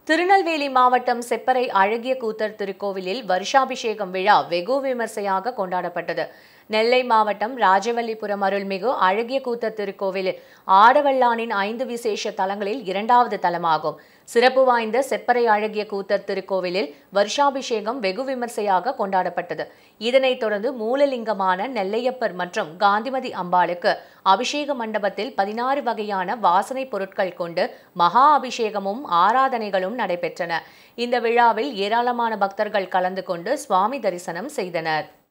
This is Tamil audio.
திருநெல்வேலி மாவட்டம் செப்பரை அழகிய கூத்தர் திருக்கோவிலில் வருஷாபிஷேகம் விழா வெகு விமர்சையாக கொண்டாடப்பட்டது நெல்லை மாவட்டம் ராஜவல்லிபுரம் அருள்மிகு அழகிய கூத்தர் திருக்கோவிலில் ஆடவல்லானின் ஐந்து விசேஷ தலங்களில் இரண்டாவது தலமாகும் சிறப்பு வாய்ந்த செப்பரை அழகிய கூத்தர் திருக்கோவிலில் வருஷாபிஷேகம் வெகு விமர்சையாக கொண்டாடப்பட்டது இதனைத் தொடர்ந்து மூலலிங்கமான நெல்லையப்பர் மற்றும் காந்திமதி அம்பாளுக்கு அபிஷேக மண்டபத்தில் பதினாறு வகையான வாசனை பொருட்கள் கொண்டு மகா அபிஷேகமும் ஆராதனைகளும் நடைபெற்றன இந்த விழாவில் ஏராளமான பக்தர்கள் கலந்து கொண்டு சுவாமி தரிசனம் செய்தனர்